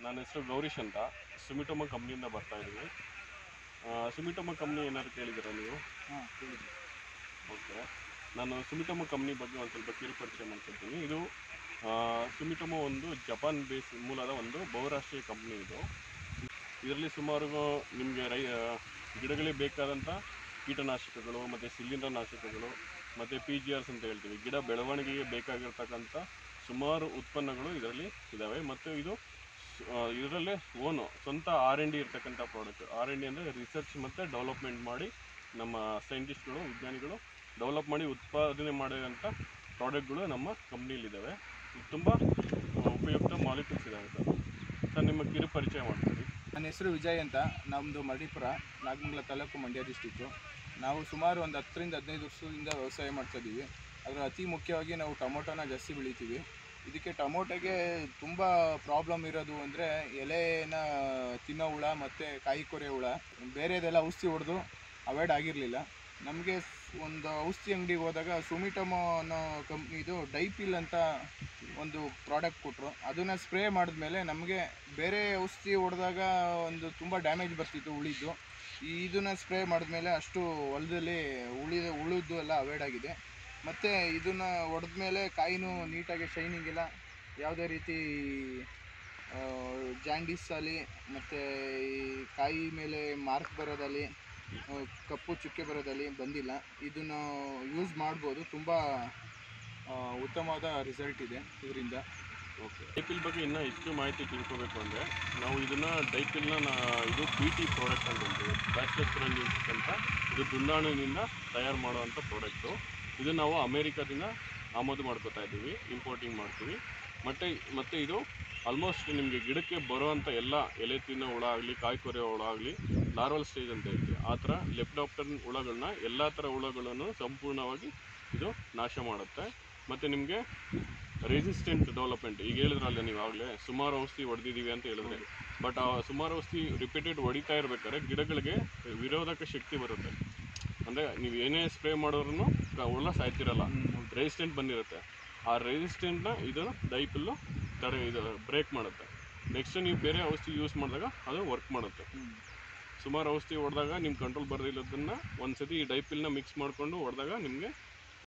ನನ್ನ ಹೆಸರು ಗೌರೀಶ್ ಅಂತ ಸುಮಿಟೋಮ ಕಂಪ್ನಿಯಿಂದ ಬರ್ತಾ ಇದ್ದೀವಿ ಸುಮಿಟೋಮ ಕಂಪ್ನಿ ಏನಾದ್ರು ಕೇಳಿದ್ದೀರಾ ನೀವು ಹಾಂ ಕೇಳಿದ್ವಿ ಓಕೆ ನಾನು ಸುಮಿಟೋಮೋ ಕಂಪ್ನಿ ಬಗ್ಗೆ ಒಂದು ಸ್ವಲ್ಪ ಕಿರು ಪರಿಚಯ ಮಾಡ್ಕೊಳ್ತೀನಿ ಇದು ಸುಮಿಟೋಮೋ ಒಂದು ಜಪಾನ್ ಬೇಸ್ ಮೂಲದ ಒಂದು ಬಹುರಾಷ್ಟ್ರೀಯ ಕಂಪ್ನಿ ಇದು ಇದರಲ್ಲಿ ಸುಮಾರು ನಿಮಗೆ ರೈ ಆ, ಗಿಡಗಳಿಗೆ ಬೇಕಾದಂಥ ಕೀಟನಾಶಕಗಳು ಮತ್ತು ಶಿಲೀಂಧ್ರನಾಶಕಗಳು ಮತ್ತು ಪಿ ಜಿ ಆರ್ಸ್ ಅಂತ ಹೇಳ್ತೀವಿ ಗಿಡ ಬೆಳವಣಿಗೆಗೆ ಬೇಕಾಗಿರ್ತಕ್ಕಂಥ ಸುಮಾರು ಉತ್ಪನ್ನಗಳು ಇದರಲ್ಲಿ ಇದ್ದಾವೆ ಮತ್ತು ಇದು ಸ್- ಆ, ಇದರಲ್ಲೇ ಓನು ಸ್ವಂತ ಆರ್ ಎನ್ ಡಿ ಇರ್ತಕ್ಕಂಥ ಪ್ರಾಡಕ್ಟ್ ಆರ್ ಎನ್ ಡಿ ಅಂದರೆ ರಿಸರ್ಚ್ ಮತ್ತು ಡೆವಲಪ್ಮೆಂಟ್ ಮಾಡಿ ನಮ್ಮ ಸೈಂಟಿಸ್ಟ್ಗಳು ವಿಜ್ಞಾನಿಗಳು ಡೆವಲಪ್ ಮಾಡಿ ಉತ್ಪಾದನೆ ಮಾಡಿರೋಂಥ ಪ್ರಾಡಕ್ಟ್ಗಳು ನಮ್ಮ ಕಂಪ್ನಿಲಿದ್ದಾವೆ ತುಂಬ ಉಪಯುಕ್ತ ಮಾಲಿಕ್ಯೂಲ್ಸ್ ಇದ್ದಾವೆ ಸರ್ ಸರ್ ನಿಮ್ಮ ಕಿರು ಪರಿಚಯ ಮಾಡ್ತೀರಿ ನನ್ನ ಹೆಸರು ವಿಜಯ್ ಅಂತ ನಮ್ಮದು ಮಡಿಪುರ ನಾಗಮಂಗಲ ತಾಲೂಕು ಮಂಡ್ಯ ಡಿಸ್ಟಿಕ್ಕು ನಾವು ಸುಮಾರು ಒಂದು ಹತ್ತರಿಂದ ಹದಿನೈದು ವರ್ಷದಿಂದ ವ್ಯವಸಾಯ ಮಾಡ್ತಾ ಇದ್ದೀವಿ ಅದರ ಅತಿ ಮುಖ್ಯವಾಗಿ ನಾವು ಟೊಮೊಟೊನ ಜಾಸ್ತಿ ಬೆಳಿತೀವಿ ಇದಕ್ಕೆ ಟೊಮೊಟೊಗೆ ತುಂಬ ಪ್ರಾಬ್ಲಮ್ ಇರೋದು ಅಂದರೆ ಎಲೆನ ತಿನ್ನೋ ಹುಳ ಮತ್ತು ಕಾಯಿ ಕೊರೆ ಹುಳ ಬೇರೆದೆಲ್ಲ ಔಷಧಿ ಹೊಡೆದು ಅವಾಯ್ಡ್ ಆಗಿರಲಿಲ್ಲ ನಮಗೆ ಒಂದು ಔಷಧಿ ಅಂಗಡಿಗೆ ಹೋದಾಗ ಸುಮಿಟಮೋ ಅನ್ನೋ ಕಂಪ್ನಿದು ಡೈಪಿಲ್ ಅಂತ ಒಂದು ಪ್ರಾಡಕ್ಟ್ ಕೊಟ್ಟರು ಅದನ್ನು ಸ್ಪ್ರೇ ಮಾಡಿದ್ಮೇಲೆ ನಮಗೆ ಬೇರೆ ಔಷಧಿ ಹೊಡೆದಾಗ ಒಂದು ತುಂಬ ಡ್ಯಾಮೇಜ್ ಬರ್ತಿತ್ತು ಉಳಿದು ಇದನ್ನು ಸ್ಪ್ರೇ ಮಾಡಿದ್ಮೇಲೆ ಅಷ್ಟು ಹೊಲದಲ್ಲಿ ಉಳಿದ ಉಳಿದು ಎಲ್ಲ ಅವಾಯ್ಡ್ ಆಗಿದೆ ಮತ್ತು ಇದನ್ನು ಹೊಡೆದ್ಮೇಲೆ ಕಾಯಿನೂ ನೀಟಾಗಿ ಶೈನಿಂಗ್ ಇಲ್ಲ ಯಾವುದೇ ರೀತಿ ಜಾಂಡೀಸ್ ಆಗಲಿ ಮತ್ತು ಈ ಕಾಯಿ ಮೇಲೆ ಮಾರ್ಕ್ ಬರೋದಲ್ಲಿ ಆ, ಕಪ್ಪು ಚುಕ್ಕೆ ಬರೋದಲ್ಲಿ ಬಂದಿಲ್ಲ ಇದನ್ನು ಯೂಸ್ ಮಾಡ್ಬೋದು ತುಂಬ ಆ, ಉತ್ತಮವಾದ ರಿಸಲ್ಟ್ ಇದೆ ಇದರಿಂದ ಓಕೆ ಡೈಪಿಲ್ ಬಗ್ಗೆ ಇನ್ನೂ ಹೆಚ್ಚು ಮಾಹಿತಿ ತಿಳ್ಕೊಬೇಕು ಅಂದರೆ ನಾವು ಇದನ್ನು ಡೈಪಿಲ್ನ ನಾ ಇದು ಬಿ ಟಿ ಪ್ರಾಡಕ್ಟ್ ಅಂತ ಹೇಳ್ತೀವಿ ಬ್ಯಾಸ್ಟೆಸ್ಟ್ರನ್ಯೂಸ್ ಅಂತ ಇದು ದುಂಡಾಣಿನಿಂದ ತಯಾರು ಮಾಡುವಂಥ ಪ್ರಾಡಕ್ಟು ಇದು ನಾವು ಅಮೇರಿಕಾದಿಂದ ಆಮದು ಮಾಡ್ಕೋತಾ ಇದ್ದೀವಿ ಇಂಪೋರ್ಟಿಂಗ್ ಮಾಡ್ತೀವಿ ಮತ್ತು ಮತ್ತು ಇದು ಆಲ್ಮೋಸ್ಟ್ ನಿಮಗೆ ಗಿಡಕ್ಕೆ ಬರುವಂಥ ಎಲ್ಲ ಎಲೆ ತಿನ್ನೋ ಹುಳ ಆಗಲಿ ಕಾಯಿ ಕೊರೆಯೋ ಹುಳ ಆಗಲಿ ಲಾರ್ವಲ್ ಸ್ಟೇಜ್ ಅಂತ ಹೇಳ್ತೀವಿ ಆ ಥರ ಲೆಪ್ಟಾಪ್ಟರ್ ಹುಳಗಳನ್ನ ಎಲ್ಲ ಥರ ಹುಳಗಳನ್ನು ಸಂಪೂರ್ಣವಾಗಿ ಇದು ನಾಶ ಮಾಡುತ್ತೆ ಮತ್ತು ನಿಮಗೆ ರೆಸಿಸ್ಟೆಂಟ್ ಡೆವಲಪ್ಮೆಂಟ್ ಈಗ ಹೇಳಿದ್ರಲ್ಲ ನೀವು ಆಗಲೇ ಸುಮಾರು ಔಷಧಿ ಹೊಡೆದಿದ್ದೀವಿ ಅಂತ ಹೇಳಿದ್ರೆ ಬಟ್ ಆ ಸುಮಾರು ಔಷಧಿ ರಿಪೀಟೆಡ್ ಹೊಡಿತಾ ಇರ್ಬೇಕಾದ್ರೆ ಗಿಡಗಳಿಗೆ ವಿರೋಧಕ ಶಕ್ತಿ ಬರುತ್ತೆ ಅಂದರೆ ನೀವು ಏನೇ ಸ್ಪ್ರೇ ಮಾಡೋದ್ರೂ ಹುಳ ಸಾಯ್ತಿರಲ್ಲ ರೆಸಿಸ್ಟೆಂಟ್ ಬಂದಿರುತ್ತೆ ಆ ರೆಸಿಸ್ಟೆಂಟ್ನ ಇದು ಡೈಪಿಲ್ಲು ತಡೆ ಇದು ಬ್ರೇಕ್ ಮಾಡುತ್ತೆ ನೆಕ್ಸ್ಟ್ ನೀವು ಬೇರೆ ಔಷಧಿ ಯೂಸ್ ಮಾಡಿದಾಗ ಅದು ವರ್ಕ್ ಮಾಡುತ್ತೆ ಸುಮಾರು ಔಷಧಿ ಹೊಡೆದಾಗ ನಿಮ್ಮ ಕಂಟ್ರೋಲ್ ಬರೋದಿಲ್ಲದನ್ನು ಒಂದು ಸತಿ ಈ ಡೈಪಿಲ್ನ ಮಿಕ್ಸ್ ಮಾಡಿಕೊಂಡು ಹೊಡೆದಾಗ ನಿಮಗೆ